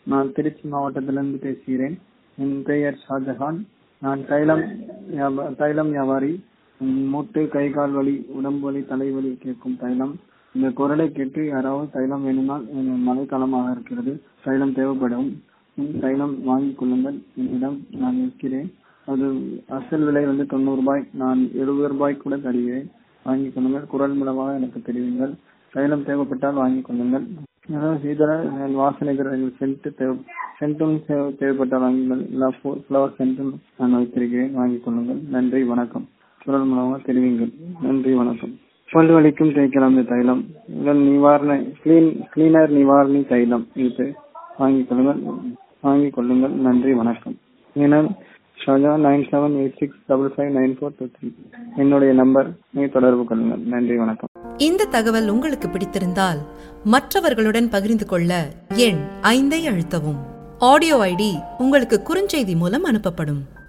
நான் திருச்சி மாவட்டத்திலிருந்து பேசுகிறேன் என் பெயர் ஷாஜஹான் நான் தைலம் வியாபா- தைலம் வியாபாரி ம், மூட்டு கை கால் வலி உடம்பு வலி தலைவலி கேட்கும் தைலம் இந்த குரலை கேட்டு யாராவது தைலம் வேணும்னால் எனக்கு மழைக்காலமாக இருக்கிறது தைலம் தேவைப்படும் ம், தைலம் வாங்கிக் கொள்ளுங்கள் என்னிடம் நான் விற்கிறேன் அது அசல் விலை வந்து தொண்ணூறு ரூபாய் நான் எழுபது ரூபாய் கூட தருகிறேன் வாங்கிக் கொள்ளுங்கள் குரல் மூலமாக எனக்கு தெரிவிங்கள் தைலம் தேவைப்பட்டால் வாங்கிக் கொள்ளுங்கள் அதாவது இதர வாசனை திரவியங்கள் சென்ட் தேவை சென்ட்டும் தேவை- தேவைப்பட்டால் வாங்குங்கள் எல்லா ஃப்ளவர் சென்ட்டும் நான் வைத்திருக்கிறேன் வாங்கிக் கொள்ளுங்கள் நன்றி வணக்கம் குரல் மூலமாக தெரிவிங்கள் நன்றி வணக்கம் பல் வலிக்கும் தேய்க்கலாம் இந்த தைலம் உடல் நிவாரண கிளீன் கிளீனர் நிவாரணி தைலம் இது வாங்கிக் கொள்ளுங்கள் வாங்கிக் கொள்ளுங்கள் நன்றி வணக்கம் ஏன்னா ஷாஜா nine seven eight six double five nine four two three என்னுடைய நம்பர் நீ தொடர்பு கொள்ளுங்கள் நன்றி வணக்கம் இந்த தகவல் உங்களுக்கு பிடித்திருந்தால் மற்றவர்களுடன் பகிர்ந்து கொள்ள எண் ஐந்தை அழுத்தவும் ஆடியோ ஐடி உங்களுக்கு குறுஞ்செய்தி மூலம் அனுப்பப்படும்